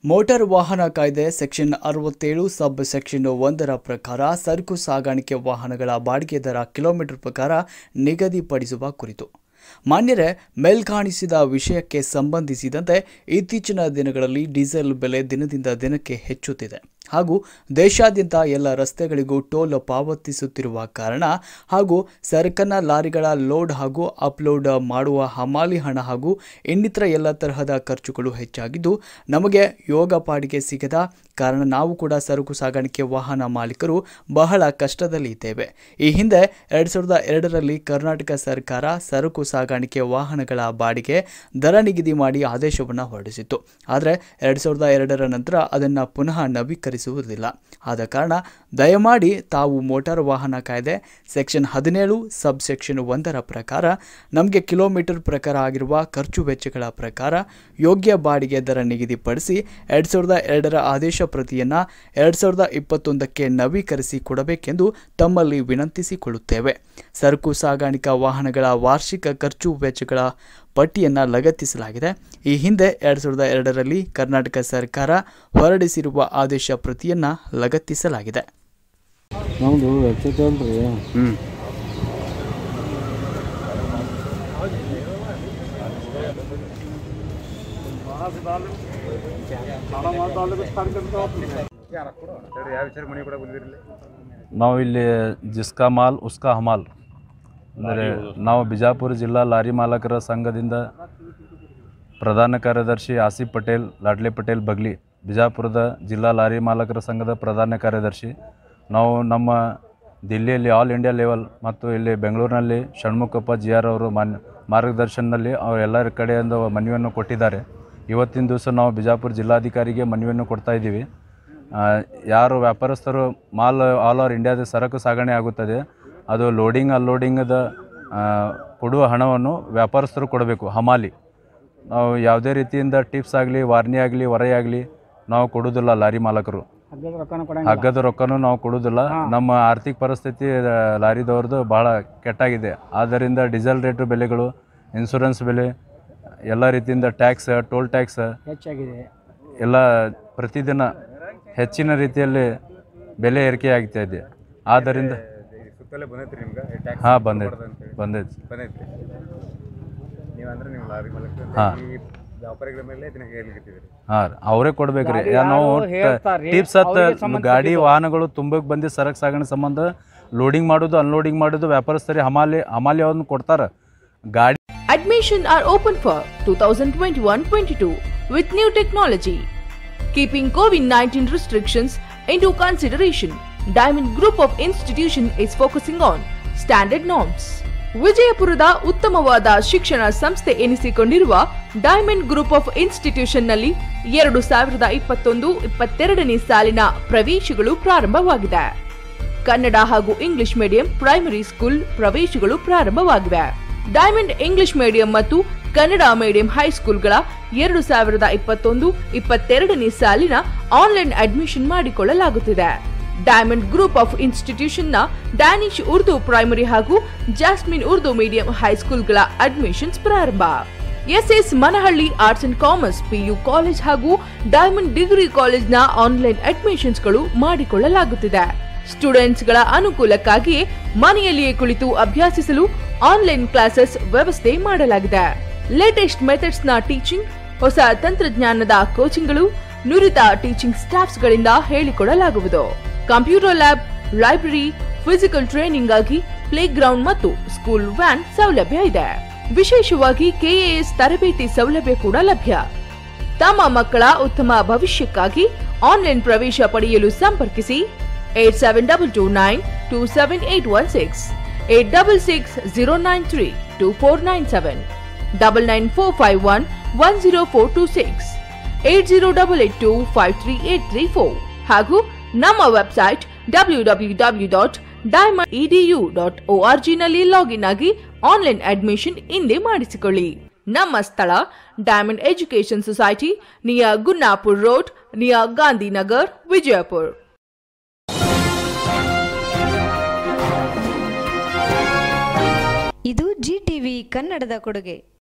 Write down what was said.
Motor ವಾಹನ ಕಾಯ್ದೆ section ಅರವತ್ತೇಳು ಸಬ್ ಸೆಕ್ಷನ್ ಒಂದರ ಪ್ರಕಾರ ಸರಕು ಸಾಗಾಣಿಕೆ ವಾಹನಗಳ ಬಾಡಿಗೆ ದರ ಕಿಲೋಮೀಟರ್ ಪ್ರಕಾರ ನಿಗದಿಪಡಿಸುವ ಕುರಿತು ಮಾನ್ಯರೇ ಮೇಲ್ಕಾಣಿಸಿದ ವಿಷಯಕ್ಕೆ ಸಂಬಂಧಿಸಿದಂತೆ ಇತ್ತೀಚಿನ ದಿನಗಳಲ್ಲಿ ಡೀಸೆಲ್ ಬೆಲೆ ದಿನದಿಂದ ದಿನಕ್ಕೆ ಹೆಚ್ಚುತ್ತಿದೆ ಹಾಗೂ ದೇಶಾದ್ಯಂತ ಎಲ್ಲ ರಸ್ತೆಗಳಿಗೂ ಟೋಲ್ ಪಾವತಿಸುತ್ತಿರುವ ಕಾರಣ ಹಾಗೂ ಸರಕನ್ನ ಲಾರಿಗಳ ಲೋಡ್ ಹಾಗೂ ಅಪ್ಲೋಡ್ ಮಾಡುವ ಹಮಾಲಿ ಹಣ ಹಾಗೂ ಇನ್ನಿತರ ಎಲ್ಲ ತರಹದ ಖರ್ಚುಗಳು ಹೆಚ್ಚಾಗಿದ್ದು ನಮಗೆ ಯೋಗ ಪಾಡಿಗೆ ಸಿಗದ ಕಾರಣ ನಾವು ಕೂಡ ಸರಕು ಸಾಗಾಣಿಕೆ ವಾಹನ ಮಾಲೀಕರು ಬಹಳ ಕಷ್ಟದಲ್ಲಿ ಇದ್ದೇವೆ ಈ ಹಿಂದೆ ಎರಡು ಸಾವಿರದ ಎರಡರಲ್ಲಿ ಕರ್ನಾಟಕ ಸರ್ಕಾರ ಸರಕು ಸಾಗಾಣಿಕೆ ವಾಹನಗಳ ಬಾಡಿಗೆ ದರ ನಿಗದಿ ಮಾಡಿ ಆದೇಶವನ್ನು ಹೊರಡಿಸಿತ್ತು ಆದರೆ ಎರಡು ಸಾವಿರದ ಎರಡರ ನಂತರ ಅದನ್ನು ಪುನಃ ನವೀಕರಿಸುವುದಿಲ್ಲ ಆದ ಕಾರಣ ದಯಮಾಡಿ ತಾವು ಮೋಟಾರ್ ವಾಹನ ಕಾಯ್ದೆ ಸೆಕ್ಷನ್ ಹದಿನೇಳು ಸಬ್ ಸೆಕ್ಷನ್ ಒಂದರ ಪ್ರಕಾರ ನಮಗೆ ಕಿಲೋಮೀಟರ್ ಪ್ರಕಾರ ಆಗಿರುವ ಖರ್ಚು ವೆಚ್ಚಗಳ ಪ್ರಕಾರ ಯೋಗ್ಯ ಬಾಡಿಗೆ ದರ ನಿಗದಿಪಡಿಸಿ ಎರಡು ಸಾವಿರದ ಎರಡರ ಆದೇಶ ಪ್ರತಿಯನ್ನು ಎರಡು ಸಾವಿರದ ಇಪ್ಪತ್ತೊಂದಕ್ಕೆ ನವೀಕರಿಸಿ ಕೊಡಬೇಕೆಂದು ತಮ್ಮಲ್ಲಿ ವಿನಂತಿಸಿಕೊಳ್ಳುತ್ತೇವೆ ಸರಕು ಸಾಗಾಣಿಕಾ ವಾಹನಗಳ ವಾರ್ಷಿಕ ಖರ್ಚು ವೆಚ್ಚಗಳ ಪಟ್ಟಿಯನ್ನು ಲಗತ್ತಿಸಲಾಗಿದೆ ಈ ಹಿಂದೆ ಎರಡು ಸಾವಿರದ ಎರಡರಲ್ಲಿ ಕರ್ನಾಟಕ ಸರ್ಕಾರ ಹೊರಡಿಸಿರುವ ಆದೇಶ ಪ್ರತಿಯನ್ನು ಲಗತ್ತಿಸಲಾಗಿದೆ ನಮ್ದು ವೆಬ್ಸೈಟ್ ಅಲ್ರಿ ಹ್ಞೂ ನಾವು ಇಲ್ಲಿ ಜಿಸ್ಕಾ ಮಾಲ್ ಉಸ್ಕಾ ಹಮಾಲ್ ಅಂದರೆ ನಾವು ಬಿಜಾಪುರ ಜಿಲ್ಲಾ ಲಾರಿ ಮಾಲಕರ ಸಂಘದಿಂದ ಪ್ರಧಾನ ಕಾರ್ಯದರ್ಶಿ ಆಸಿಫ್ ಪಟೇಲ್ ಲಾಡ್ಲೆ ಪಟೇಲ್ ಬಗ್ಲಿ ಬಿಜಾಪುರದ ಜಿಲ್ಲಾ ಲಾರಿ ಮಾಲಕರ ಸಂಘದ ಪ್ರಧಾನ ಕಾರ್ಯದರ್ಶಿ ನಾವು ನಮ್ಮ ದಿಲ್ಲಿಯಲ್ಲಿ ಆಲ್ ಇಂಡಿಯಾ ಲೆವೆಲ್ ಮತ್ತು ಇಲ್ಲಿ ಬೆಂಗಳೂರಿನಲ್ಲಿ ಷಣ್ಮುಖಪ್ಪ ಜಿ ಆರ್ ಅವರು ಮಾನ್ ಮಾರ್ಗದರ್ಶನದಲ್ಲಿ ಅವರೆಲ್ಲರ ಕಡೆಯಿಂದ ಮನವಿಯನ್ನು ಕೊಟ್ಟಿದ್ದಾರೆ ಇವತ್ತಿನ ದಿವಸ ನಾವು ಬಿಜಾಪುರ ಜಿಲ್ಲಾಧಿಕಾರಿಗೆ ಮನವಿಯನ್ನು ಕೊಡ್ತಾ ಇದ್ದೀವಿ ಆ, ಯಾರು ವ್ಯಾಪಾರಸ್ಥರು ಮಾಲ್ ಆಲ್ ಓವರ್ ಇಂಡಿಯಾದ ಸರಕು ಸಾಗಣೆ ಆಗುತ್ತದೆ ಅದು ಲೋಡಿಂಗ್ ಅನ್ಲೋಡಿಂಗದ ಆ, ಕೊಡುವ ಹಣವನ್ನು ವ್ಯಾಪಾರಸ್ಥರು ಕೊಡಬೇಕು ಹಮಾಲಿ ನಾವು ಯಾವುದೇ ರೀತಿಯಿಂದ ಟಿಪ್ಸ್ ಆಗಲಿ ವಾರ್ನಿ ಆಗಲಿ ಹೊರೆ ಆಗಲಿ ನಾವು ಕೊಡೋದಿಲ್ಲ ಲಾರಿ ಮಾಲಕರು ಹಗ್ಗದ ರೊಕ್ಕನೂ ನಾವು ಕೊಡೋದಿಲ್ಲ ನಮ್ಮ ಆರ್ಥಿಕ ಪರಿಸ್ಥಿತಿ ಆ, ಲಾರಿದವ್ರದ್ದು ಭಾಳ ಕೆಟ್ಟಾಗಿದೆ ಆದ್ದರಿಂದ ಡೀಸೆಲ್ ರೇಟು ಬೆಲೆಗಳು ಇನ್ಶೂರೆನ್ಸ್ ಬೆಲೆ ಎಲ್ಲ ರೀತಿಯಿಂದ ಟ್ಯಾಕ್ಸ್ ಟೋಲ್ ಟ್ಯಾಕ್ಸ್ ಹೆಚ್ಚಾಗಿದೆ ಎಲ್ಲ ಪ್ರತಿದಿನ ಹೆಚ್ಚಿನ ರೀತಿಯಲ್ಲಿ ಬೆಲೆ ಏರಿಕೆ ಆಗ್ತಾ ಇದೆ ಆದ್ದರಿಂದ ಸುತ್ತಲೇ ಬಂದೈತ್ರಿ ನಿಮ್ಗೆ ಟ್ಯಾಕ್ಸ್ ಹಾಂ ಬಂದೈತೆ ಬಂದೈತೆ ಬಂದೈತ್ರಿ ನೀವಂದ್ರೆ ನೀವು ಲಾರಿ ಮಾಲಕ ಹಾಂ ಈ ವ್ಯಾಪಾರಿಗಳ ಮೇಲೆ ಇದನ್ನ ಹೇಳಿಕತ್ತಿದ್ರಿ ಹಾಂ ಅವರೇ ಕೊಡ್ಬೇಕ್ರಿ ಗಾಡಿ ಯಾ- ನಾವು ಯಾರು ಹೇಳ್ತಾರ್ರಿ, ಟಿಪ್ಸ್ ಹತ್ತ ಅವ್ರಿಗೆ ಸಂಬಂಧಪಟ್ಟಿದ್ದು. ಗಾಡಿ ವಾಹನಗಳು ತುಂಬಕ್ಕೆ ಬಂದು ಸರಕು ಸಾಗಣೆ ಸಂಬಂಧ ಲೋಡಿಂಗ್ ಮಾಡೋದು ಅನ್ಲೋಡಿಂಗ್ ಮಾಡೋದು ವ್ಯಾಪಾರಸ್ಥರಿಗೆ ಹಮಾಲಿ ಹಮಾಲಿ ಅವ್ರನ್ನ ಕೊಡ್ತಾರೆ ಗಾಡಿ Admission are open for 2021-22 with new technology. Keeping COVID-19 restrictions into consideration, Diamond Group of Institution is focusing on standard norms. ವಿಜಯಪುರದ ಉತ್ತಮವಾದ ಶಿಕ್ಷಣ ಸಂಸ್ಥೆ ಎನಿಸಿಕೊಂಡಿರುವ ಡೈಮಂಡ್ ಗ್ರೂಪ್ ಆಫ್ ಇನ್ಸ್ಟಿಟ್ಯೂಷನ್ನಲ್ಲಿ ಎರಡು ಸಾವಿರದ ಇಪ್ಪತ್ತೊಂದು ಇಪ್ಪತ್ತೆರಡನೇ ಸಾಲಿನ ಪ್ರವೇಶಗಳು ಪ್ರಾರಂಭವಾಗಿದೆ ಕನ್ನಡ ಹಾಗೂ ಇಂಗ್ಲಿಷ್ ಮೀಡಿಯಂ ಪ್ರೈಮರಿ ಸ್ಕೂಲ್ ಪ್ರವೇಶಗಳು ಪ್ರಾರಂಭವಾಗಿವೆ ಡೈಮಂಡ್ ಇಂಗ್ಲಿಷ್ ಮೀಡಿಯಂ ಮತ್ತು ಕನ್ನಡ ಮೀಡಿಯಂ ಹೈಸ್ಕೂಲ್ಗಳ ಎರಡು ಸಾವಿರದ ಇಪ್ಪತ್ತೊಂದು ಇಪ್ಪತ್ತೆರಡನೇ ಸಾಲಿನ ಆನ್ಲೈನ್ ಅಡ್ಮಿಷನ್ ಮಾಡಿಕೊಳ್ಳಲಾಗುತ್ತಿದೆ ಡೈಮಂಡ್ ಗ್ರೂಪ್ ಆಫ್ ಇನ್ಸ್ಟಿಟ್ಯೂಷನ್ನ ಡ್ಯಾನಿಶ್ ಉರ್ದು ಪ್ರೈಮರಿ ಹಾಗೂ ಜಾಸ್ಮಿನ್ ಉರ್ದು ಮೀಡಿಯಂ ಹೈಸ್ಕೂಲ್ಗಳ ಅಡ್ಮಿಷನ್ಸ್ ಪ್ರಾರಂಭ SS Manahalli arts and commerce PU college ಹಾಗೂ ಡೈಮಂಡ್ ಡಿಗ್ರಿ ಕಾಲೇಜ್ನ ಆನ್ಲೈನ್ ಅಡ್ಮಿಷನ್ಸ್ಗಳು ಮಾಡಿಕೊಳ್ಳಲಾಗುತ್ತಿದೆ ಸ್ಟೂಡೆಂಟ್ಸ್ಗಳ ಅನುಕೂಲಕ್ಕಾಗಿ ಮನೆಯಲ್ಲಿಯೇ ಕುಳಿತು ಅಭ್ಯಾಸಿಸಲು ಆನ್ಲೈನ್ ಕ್ಲಾಸಸ್ ವ್ಯವಸ್ಥೆ ಮಾಡಲಾಗಿದೆ ಲೇಟೆಸ್ಟ್ ಮೆಥಡ್ಸ್ ನ ಟೀಚಿಂಗ್ ಹೊಸ ತಂತ್ರಜ್ಞಾನದ ಕೋಚಿಂಗ್ಗಳು ನುರಿತ ಟೀಚಿಂಗ್ ಸ್ಟಾಫ್ಸ್ಗಳಿಂದ ಹೇಳಿಕೊಡಲಾಗುವುದು computer lab library physical training ಆಗಿ ಪ್ಲೇ ಗ್ರೌಂಡ್ ಮತ್ತು ಸ್ಕೂಲ್ ವ್ಯಾನ್ ಸೌಲಭ್ಯ ಇದೆ ವಿಶೇಷವಾಗಿ ಕೆಎಎಸ್ ತರಬೇತಿ ಸೌಲಭ್ಯ ಕೂಡ ಲಭ್ಯ ತಮ್ಮ ಮಕ್ಕಳ ಉತ್ತಮ ಭವಿಷ್ಯಕ್ಕಾಗಿ ಆನ್ಲೈನ್ ಪ್ರವೇಶ ಪಡೆಯಲು ಸಂಪರ್ಕಿಸಿ eight seven double two nine two seven eight one six eight double six zero nine three two four nine seven double nine four five one one zero four two six eight zero double eight two five three eight three four ಹಾಗೂ ನಮ್ಮ website W W W dot Diamond EDU dot O R ಜಿನಲ್ಲಿ login ಆಗಿ online admission ಹಿಂದೆ ಮಾಡಿಸಿಕೊಳ್ಳಿ ನಮ್ಮ ಸ್ಥಳ Diamond education society near ಗುನ್ನಾಪುರ್ road near Gandhinagar Vijayapur ಇದು Zee TV ಕನ್ನಡದ ಕೊಡುಗೆ